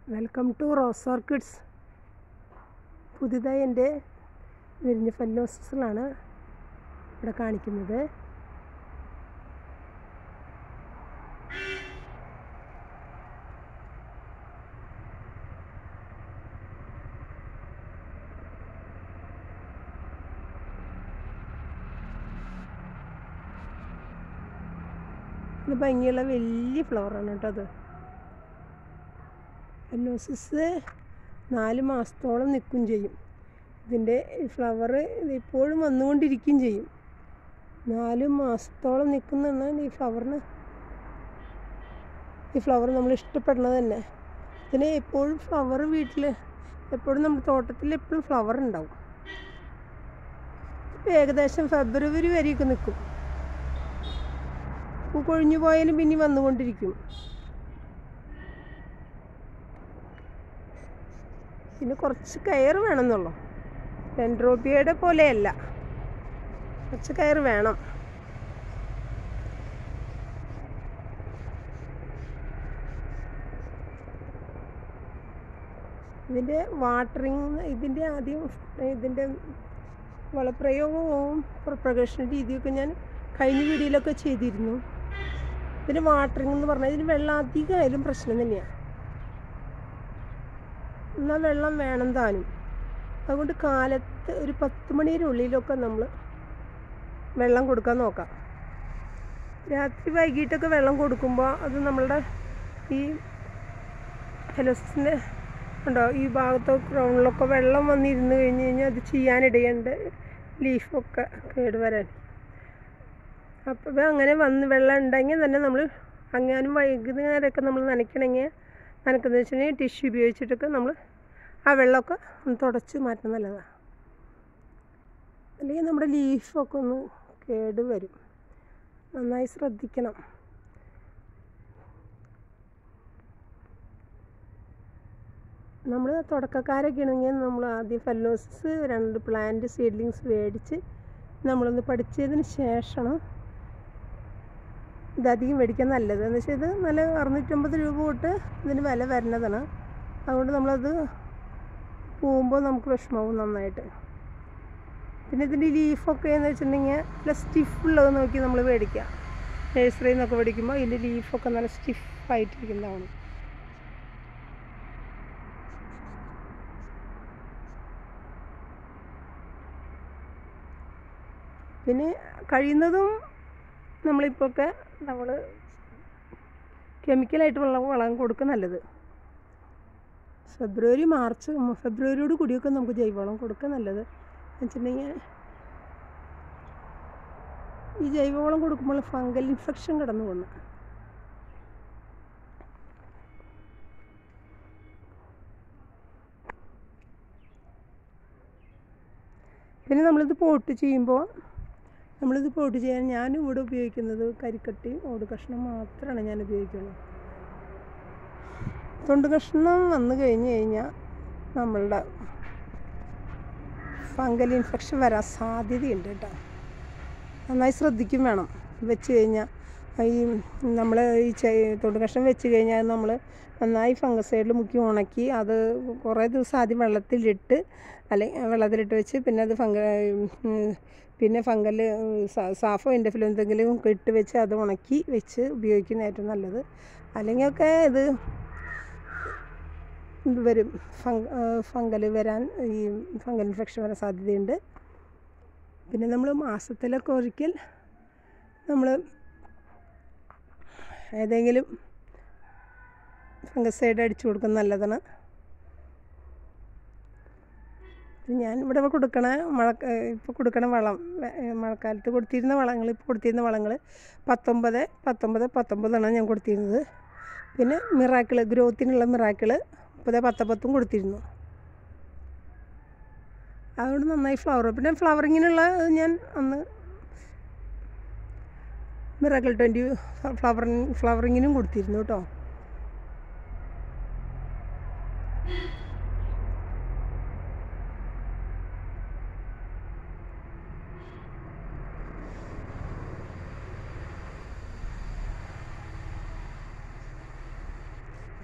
welcome to rose orchids പുതുതായി എൻ്റെ വിരിഞ്ഞ ഫെല്ലോസസിലാണ് ഇവിടെ കാണിക്കുന്നത് ഇത് ഭംഗിയുള്ള വലിയ ഫ്ലവറാണ് കേട്ടോ അത് ഫെല്ലോസിസ് നാല് മാസത്തോളം നിൽക്കും ചെയ്യും ഇതിൻ്റെ ഫ്ലവർ ഇപ്പോഴും വന്നുകൊണ്ടിരിക്കുകയും ചെയ്യും നാല് മാസത്തോളം നിൽക്കുന്നതാണ് ഈ ഫ്ലവറിന് ഈ ഫ്ലവർ നമ്മൾ ഇഷ്ടപ്പെടുന്നത് തന്നെ ഇതിന് എപ്പോഴും ഫ്ലവർ വീട്ടിൽ എപ്പോഴും നമ്മുടെ തോട്ടത്തിൽ എപ്പോഴും ഫ്ലവർ ഉണ്ടാവും ഇപ്പം ഏകദേശം ഫെബ്രുവരി വരെയൊക്കെ നിൽക്കും പൂ കൊഴിഞ്ഞു പോയാലും പിന്നെ വന്നുകൊണ്ടിരിക്കും പിന്നെ കുറച്ച് കയർ വേണമെന്നുള്ളൂ ഡെൻഡ്രോപ്പിയയുടെ പോലെയല്ല കുറച്ച് കയർ വേണം ഇതിൻ്റെ വാട്ടറിങ് ഇതിൻ്റെ ആദ്യം ഇതിൻ്റെ വളപ്രയോഗവും പ്രൊപ്പഗേഷൻ രീതിയൊക്കെ ഞാൻ കഴിഞ്ഞ വീഡിയോയിലൊക്കെ ചെയ്തിരുന്നു ഇതിന് വാട്ടറിങ് എന്ന് പറഞ്ഞാൽ ഇതിന് വെള്ളം അധികമായാലും പ്രശ്നം തന്നെയാണ് എന്നാൽ വെള്ളം വേണം താനും അതുകൊണ്ട് കാലത്ത് ഒരു പത്ത് മണിയുടെ ഉള്ളിലൊക്കെ നമ്മൾ വെള്ളം കൊടുക്കാൻ നോക്കാം രാത്രി വൈകിട്ടൊക്കെ വെള്ളം കൊടുക്കുമ്പോൾ അത് നമ്മളുടെ ഈ ഹെലോസിൻ്റെ ഉണ്ടോ ഈ ഭാഗത്തോ ഗ്രൗണ്ടിലൊക്കെ വെള്ളം വന്നിരുന്ന് കഴിഞ്ഞ് കഴിഞ്ഞാൽ അത് ചെയ്യാനിടയുണ്ട് ലീഫൊക്കെ കേടുവരാൻ അപ്പോൾ അങ്ങനെ വന്ന് വെള്ളം ഉണ്ടെങ്കിൽ തന്നെ നമ്മൾ അങ്ങാനും വൈകുന്നേരമൊക്കെ നമ്മൾ നനയ്ക്കണമെങ്കിൽ നനയ്ക്കുന്നത് വെച്ചിട്ടുണ്ടെങ്കിൽ ടിഷ്യൂ ഉപയോഗിച്ചിട്ടൊക്കെ നമ്മൾ ആ വെള്ളമൊക്കെ ഒന്ന് തുടച്ച് മാറ്റുന്നത് നല്ലതാണ് അല്ലെങ്കിൽ നമ്മുടെ ലീഫൊക്കെ ഒന്ന് കേട് വരും നന്നായി ശ്രദ്ധിക്കണം നമ്മൾ തുടക്കക്കാരൊക്കെ ആണെങ്കിൽ നമ്മൾ ആദ്യം ഫെല്ലോസിസ് രണ്ട് പ്ലാന്റ് സീഡ്ലിങ്സ് മേടിച്ച് നമ്മളൊന്ന് പഠിച്ചതിന് ശേഷമാണ് ഇതധികം മേടിക്കാൻ നല്ലത് എന്ന് വെച്ചാൽ ഇത് നല്ല അറുന്നൂറ്റമ്പത് രൂപ തൊട്ട് ഇതിന് വില വരുന്നതാണ് അതുകൊണ്ട് നമ്മളത് പോകുമ്പോൾ നമുക്ക് വിഷമാവും നന്നായിട്ട് പിന്നെ ഇതിൻ്റെ ലീഫൊക്കെ എന്ന് വെച്ചിട്ടുണ്ടെങ്കിൽ നല്ല സ്റ്റിഫുള്ളത് നോക്കി നമ്മൾ മേടിക്കുക നഴ്സറിയിൽ നിന്നൊക്കെ മേടിക്കുമ്പോൾ ഇതിൻ്റെ ലീഫൊക്കെ നല്ല സ്റ്റിഫായിട്ടിരിക്കുന്നതാണ് പിന്നെ കഴിയുന്നതും നമ്മളിപ്പോഴൊക്കെ നമ്മൾ കെമിക്കലായിട്ട് വെള്ളം വളം കൊടുക്കുക നല്ലത് ഫെബ്രുവരി മാർച്ച് ഫെബ്രുവരിയോട് കൂടിയൊക്കെ നമുക്ക് ജൈവവളം കൊടുക്കുക നല്ലത് വെച്ചിട്ടുണ്ടെങ്കിൽ ഈ ജൈവവളം കൊടുക്കുമ്പോൾ ഫംഗൽ ഇൻഫെക്ഷൻ കടന്നു പോകുന്നു പിന്നെ നമ്മളിത് പോട്ട് ചെയ്യുമ്പോൾ നമ്മളിത് പോട്ട് ചെയ്യാൻ ഞാൻ ഇവിടെ ഉപയോഗിക്കുന്നത് കരിക്കട്ടി ഓട് കഷ്ണം മാത്രമാണ് ഞാൻ ഉപയോഗിക്കുള്ളൂ തൊണ്ട് കഷ്ണം വന്നു കഴിഞ്ഞ് കഴിഞ്ഞാൽ നമ്മളുടെ ഫംഗൽ ഇൻഫെക്ഷൻ വരാൻ സാധ്യതയുണ്ട് കേട്ടോ നന്നായി ശ്രദ്ധിക്കും വേണം വെച്ച് കഴിഞ്ഞാൽ ഈ നമ്മൾ ഈ തൊണ്ട് കഷ്ണം വെച്ച് കഴിഞ്ഞാൽ നമ്മൾ നന്നായി ഫംഗസൈഡിൽ മുക്കി ഉണക്കി അത് കുറേ ദിവസം ആദ്യം വെള്ളത്തിലിട്ട് അല്ലെങ്കിൽ വെള്ളത്തിലിട്ട് വെച്ച് പിന്നെ അത് ഫംഗ പിന്നെ ഫംഗൽ സാഫോ ഇൻഡഫിലോ എന്തെങ്കിലും ഇട്ട് വെച്ച് അത് ഉണക്കി വെച്ച് ഉപയോഗിക്കുന്ന ഏറ്റവും നല്ലത് അല്ലെങ്കിൽ ഒക്കെ ഇത് ഇത് വരും ഫംഗ ഫംഗൽ വരാൻ ഈ ഫംഗൽ ഇൻഫെക്ഷൻ വരാൻ സാധ്യതയുണ്ട് പിന്നെ നമ്മൾ മാസത്തിലൊക്കെ ഒരിക്കൽ നമ്മൾ ഏതെങ്കിലും ഫംഗസൈഡ് അടിച്ചു കൊടുക്കുന്നത് നല്ലതാണ് ഞാൻ ഇവിടെ കൊടുക്കണ മഴ ഇപ്പോൾ കൊടുക്കണ വളം മഴക്കാലത്ത് കൊടുത്തിരുന്ന വളങ്ങൾ ഇപ്പോൾ കൊടുത്തിരുന്ന വളങ്ങൾ പത്തൊമ്പത് പത്തൊമ്പത് പത്തൊമ്പതാണ് ഞാൻ കൊടുത്തിരുന്നത് പിന്നെ മിറാക്കിൾ ഗ്രോത്തിനുള്ള മിറാക്കിൾ മുപ്പത് പത്തൊമ്പത്തും കൊടുത്തിരുന്നു അതുകൊണ്ട് നന്നായി ഫ്ലവർ പിന്നെ ഫ്ലവറിങ്ങിനുള്ള ഞാൻ അന്ന് മിറാക്കിൾ ട്വൻറ്റി ഫ്ലവറിങ് ഫ്ലവറിങ്ങിനും കൊടുത്തിരുന്നു കേട്ടോ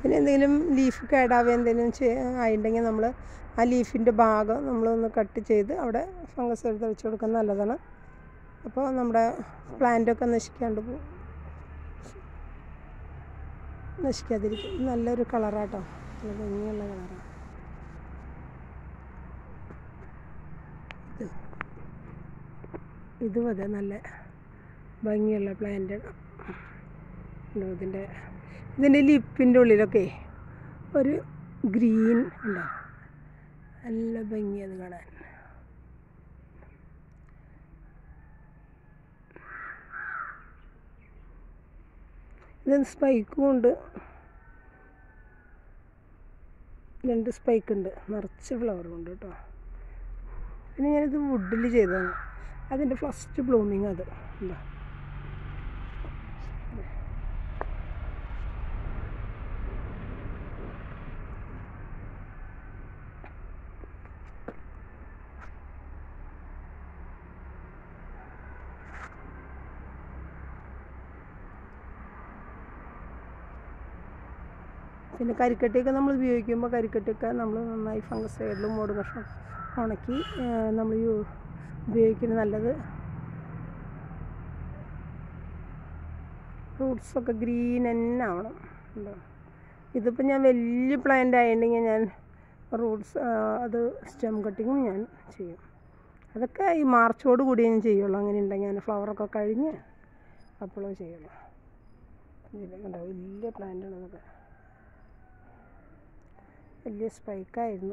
പിന്നെ എന്തെങ്കിലും ലീഫ് കേടാവുക എന്തെങ്കിലും ചെയ് ആയിട്ടുണ്ടെങ്കിൽ നമ്മൾ ആ ലീഫിൻ്റെ ഭാഗം നമ്മളൊന്ന് കട്ട് ചെയ്ത് അവിടെ ഫംഗസ് എടുത്ത് വെച്ച് കൊടുക്കുന്നത് നല്ലതാണ് അപ്പോൾ നമ്മുടെ പ്ലാന്റൊക്കെ നശിക്കാണ്ട് പോകും നശിക്കാതിരിക്കും നല്ലൊരു കളറാട്ടോ നല്ല ഭംഗിയുള്ള കളറാണ് ഇത് ഇതും അതെ നല്ല ഭംഗിയുള്ള പ്ലാന്റ് ഇതിൻ്റെ ഇതിൻ്റെ ലിപ്പിൻ്റെ ഉള്ളിലൊക്കെ ഒരു ഗ്രീൻ ഉണ്ടോ നല്ല ഭംഗിയത് കാണാൻ ഇത് സ്പൈക്കും ഉണ്ട് രണ്ട് സ്പൈക്ക് ഉണ്ട് നിറച്ച് ഫ്ലവറും ഉണ്ട് കേട്ടോ പിന്നെ ഞാനിത് വുഡിൽ ചെയ്തതാണ് അതിൻ്റെ ഫസ്റ്റ് ബ്ലൂമിങ് അത് എന്താ പിന്നെ കരിക്കട്ടിയൊക്കെ നമ്മൾ ഉപയോഗിക്കുമ്പോൾ കരിക്കട്ടിയൊക്കെ നമ്മൾ നന്നായി ഫംഗസ് സൈഡിലും മൂട് കഷ്ണം ഉണക്കി നമ്മൾ ഉപയോഗിക്കുന്നത് നല്ലത് ഫ്രൂട്ട്സൊക്കെ ഗ്രീൻ തന്നെ ആവണം ഉണ്ടോ ഇതിപ്പോൾ ഞാൻ വലിയ പ്ലാന്റ് ആയിട്ടുണ്ടെങ്കിൽ ഞാൻ റൂട്ട്സ് അത് സ്റ്റെം കട്ടിങ്ങും ഞാൻ ചെയ്യും അതൊക്കെ ഈ മാർച്ചോട് കൂടി ഞാൻ ചെയ്യുള്ളൂ അങ്ങനെ ഉണ്ടെങ്കിൽ ഞാൻ ഫ്ലവറൊക്കെ കഴിഞ്ഞ് അപ്പോഴേ ചെയ്യുള്ളൂ ഇതിൽ കണ്ടോ വലിയ പ്ലാന്റാണ് അതൊക്കെ വലിയ സ്പൈക്കായിരുന്നു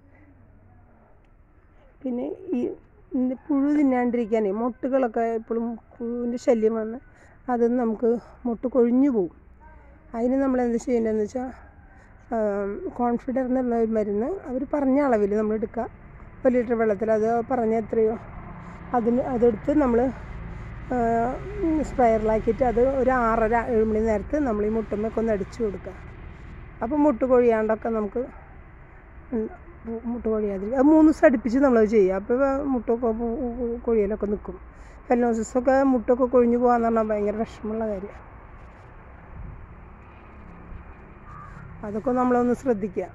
പിന്നെ ഈ ഇതിൻ്റെ പുഴു തിന്നാണ്ടിരിക്കാനേ മുട്ടുകളൊക്കെ എപ്പോഴും പുഴുവിൻ്റെ ശല്യം വന്ന് അത് നമുക്ക് മുട്ട് കൊഴിഞ്ഞു പോകും അതിന് നമ്മൾ എന്ത് ചെയ്യേണ്ടതെന്ന് വെച്ചാൽ കോൺഫിഡർ എന്നുള്ള ഒരു മരുന്ന് അവർ പറഞ്ഞ അളവിൽ നമ്മൾ എടുക്കുക ഒരു ലിറ്റർ വെള്ളത്തിൽ അത് പറഞ്ഞ എത്രയോ അതിന് അതെടുത്ത് നമ്മൾ സ്പ്രയറിലാക്കിയിട്ട് അത് ഒരു ആറര ഏഴ് മണി നേരത്ത് നമ്മൾ ഈ മുട്ടുമ്മൊക്കെ ഒന്ന് അടിച്ചു കൊടുക്കുക അപ്പോൾ മുട്ട് കൊഴിയാണ്ടൊക്കെ നമുക്ക് മുട്ട് കൊഴിയാതിരിക്കും അത് മൂന്ന് ദിവസം അടുപ്പിച്ച് നമ്മളത് ചെയ്യുക അപ്പോൾ മുട്ടൊക്കെ കൊഴിയലൊക്കെ നിൽക്കും ഫെല്ലോസിസൊക്കെ മുട്ടൊക്കെ കൊഴിഞ്ഞു പോകാന്ന് പറഞ്ഞാൽ ഭയങ്കര വിഷമമുള്ള കാര്യമാണ് അതൊക്കെ നമ്മളൊന്ന് ശ്രദ്ധിക്കുക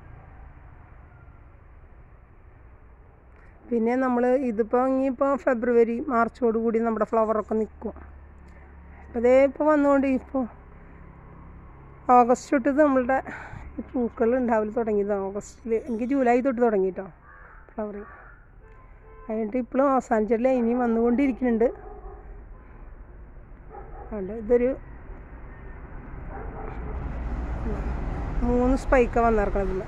പിന്നെ നമ്മൾ ഇതിപ്പോൾ ഇനിയിപ്പോൾ ഫെബ്രുവരി മാർച്ചോട് കൂടി നമ്മുടെ ഫ്ലവറൊക്കെ നിൽക്കും അപ്പോൾ അതേ ഇപ്പോൾ വന്നുകൊണ്ട് ഇപ്പോൾ ഓഗസ്റ്റ് തൊട്ട് നമ്മളുടെ പൂക്കൾ ഉണ്ടാവൽ തുടങ്ങിയതാണ് ഓഗസ്റ്റിൽ എനിക്ക് ജൂലൈ തൊട്ട് തുടങ്ങിയിട്ടോ ഫ്ലവറിങ് അതിൻ്റെ ഇപ്പോഴും അവസാനിച്ചിട്ടില്ല ഇനിയും വന്നുകൊണ്ടിരിക്കുന്നുണ്ട് അതുകൊണ്ട് ഇതൊരു മൂന്ന് സ്പൈക്കാണ് വന്നിറക്കണതിൽ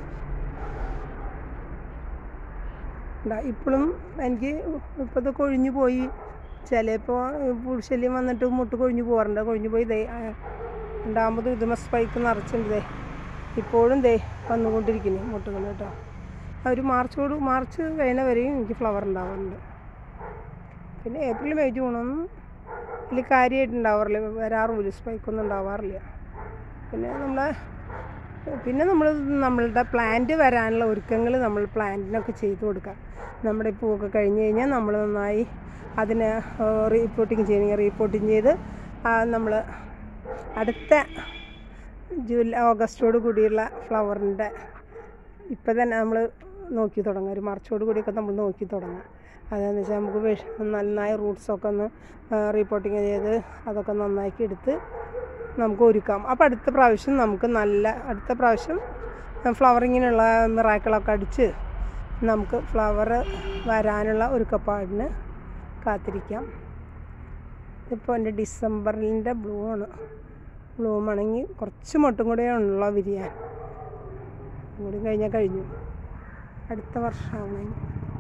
ഇപ്പോഴും എനിക്ക് ഇപ്പോൾ ഇത് കൊഴിഞ്ഞു പോയി ചിലപ്പോൾ പുഴുശല്യം വന്നിട്ട് മുട്ട് കൊഴിഞ്ഞു പോകാറുണ്ട് കൊഴിഞ്ഞു പോയി ദേ രണ്ടാമത് ഇതുമ സ്പൈക്ക് നിറച്ചിട്ടുണ്ട് ദേ ഇപ്പോഴും ദേ വന്നുകൊണ്ടിരിക്കുന്നു മുട്ടുകൾ കേട്ടോ ഒരു മാർച്ചോട് മാർച്ച് കഴിഞ്ഞ വരെയും എനിക്ക് ഫ്ലവർ ഉണ്ടാവാറുണ്ട് പിന്നെ ഏപ്രിൽ മെയ് ജൂണൊന്നും വലിയ കാര്യമായിട്ട് ഉണ്ടാവാറില്ല വരാറുമില്ല സ്പൈക്കൊന്നും ഉണ്ടാവാറില്ല പിന്നെ നമ്മളെ പിന്നെ നമ്മൾ നമ്മളുടെ പ്ലാന്റ് വരാനുള്ള ഒരുക്കങ്ങൾ നമ്മൾ പ്ലാന്റിനൊക്കെ ചെയ്തു കൊടുക്കുക നമ്മുടെ പൂവൊക്കെ കഴിഞ്ഞ് കഴിഞ്ഞാൽ നമ്മൾ നന്നായി അതിന് റീപ്പോർട്ടിങ് ചെയ്യണമെങ്കിൽ റീപ്പോർട്ടിങ് ചെയ്ത് നമ്മൾ അടുത്ത ജൂലൈ ഓഗസ്റ്റോട് കൂടിയുള്ള ഫ്ലവറിൻ്റെ ഇപ്പം തന്നെ നമ്മൾ നോക്കി തുടങ്ങുക ഒരു മാർച്ചോട് കൂടിയൊക്കെ നമ്മൾ നോക്കി തുടങ്ങുക അതെന്ന് വെച്ചാൽ നമുക്ക് വിഷ നന്നായി റൂട്ട്സൊക്കെ ഒന്ന് റീപ്പോർട്ടിങ് ചെയ്ത് അതൊക്കെ നന്നാക്കി എടുത്ത് നമുക്ക് ഒരുക്കാം അപ്പോൾ അടുത്ത പ്രാവശ്യം നമുക്ക് നല്ല അടുത്ത പ്രാവശ്യം ഫ്ലവറിങ്ങിനുള്ള മിറാക്കളൊക്കെ അടിച്ച് നമുക്ക് ഫ്ലവർ വരാനുള്ള ഒരുക്കപ്പാടിന് കാത്തിരിക്കാം ഇപ്പോൾ എൻ്റെ ഡിസംബറിൻ്റെ ബ്ലൂ ആണ് ബ്ലൂം ആണെങ്കിൽ കുറച്ച് മൊട്ടും കൂടെ ഉള്ള വിരിയാൻ കൂടി കഴിഞ്ഞാൽ കഴിഞ്ഞു അടുത്ത വർഷമാണെങ്കിൽ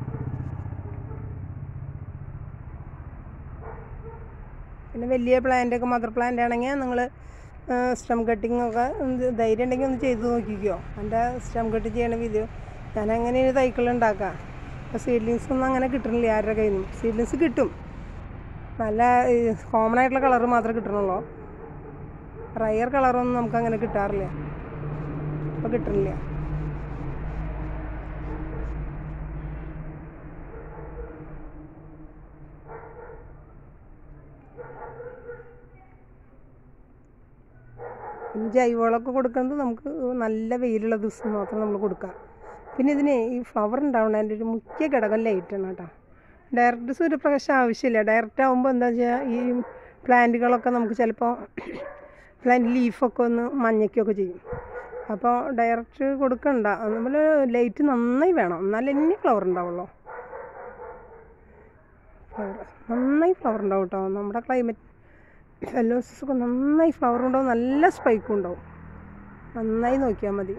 പിന്നെ വലിയ പ്ലാന്റൊക്കെ മദർ പ്ലാന്റ് ആണെങ്കിൽ നിങ്ങൾ സ്റ്റം കട്ടിംഗ് ഒക്കെ ധൈര്യം ഉണ്ടെങ്കിൽ ഒന്ന് ചെയ്ത് നോക്കിക്കോ എൻ്റെ സ്റ്റം കട്ട് ചെയ്യണ വീഡിയോ ഞാൻ അങ്ങനെയാണ് തൈക്കൾ ഉണ്ടാക്കുക അപ്പോൾ സീഡ്ലിങ്സ് ഒന്നും അങ്ങനെ കിട്ടണില്ല ആരുടെ കയ്യിൽ നിന്നും സീഡ്ലിങ്സ് കിട്ടും നല്ല കോമൺ ആയിട്ടുള്ള കളറ് മാത്രമേ കിട്ടണുള്ളൂ റയർ കളറൊന്നും നമുക്ക് അങ്ങനെ കിട്ടാറില്ല ഇപ്പോൾ കിട്ടണില്ല പിന്നെ ജൈവവളമൊക്കെ കൊടുക്കുന്നത് നമുക്ക് നല്ല വെയിലുള്ള ദിവസം മാത്രം നമ്മൾ കൊടുക്കുക പിന്നെ ഇതിന് ഈ ഫ്ലവർ ഉണ്ടാവണതിൻ്റെ ഒരു മുഖ്യ ഘടകം ലൈറ്റാണ് കേട്ടോ ഡയറക്റ്റ് സൂര്യപ്രകാശം ആവശ്യമില്ല ഡയറക്റ്റ് ആകുമ്പോൾ എന്താ വെച്ചാൽ ഈ പ്ലാന്റുകളൊക്കെ നമുക്ക് ചിലപ്പോൾ പ്ലാന്റ് ലീഫൊക്കെ ഒന്ന് മഞ്ഞയ്ക്കൊക്കെ ചെയ്യും അപ്പോൾ ഡയറക്റ്റ് കൊടുക്കണ്ട നമ്മൾ ലൈറ്റ് നന്നായി വേണം എന്നാലേ ഇനി ഫ്ലവർ ഉണ്ടാവുള്ളൂ ഫ്ലവർ നന്നായി ഫ്ലവർ ഉണ്ടാവും കേട്ടോ നമ്മുടെ ക്ലൈമറ്റ് ഫെല്ലോസൊക്കെ നന്നായി ഫ്ലവർ ഉണ്ടാവും നല്ല സ്പൈക്കും ഉണ്ടാവും നന്നായി നോക്കിയാൽ മതി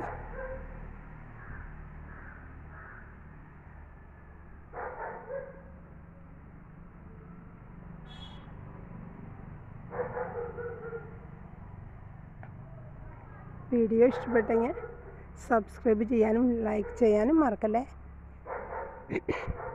വീഡിയോ ഇഷ്ടപ്പെട്ടെങ്കിൽ സബ്സ്ക്രൈബ് ചെയ്യാനും ലൈക്ക് ചെയ്യാനും മറക്കല്ലേ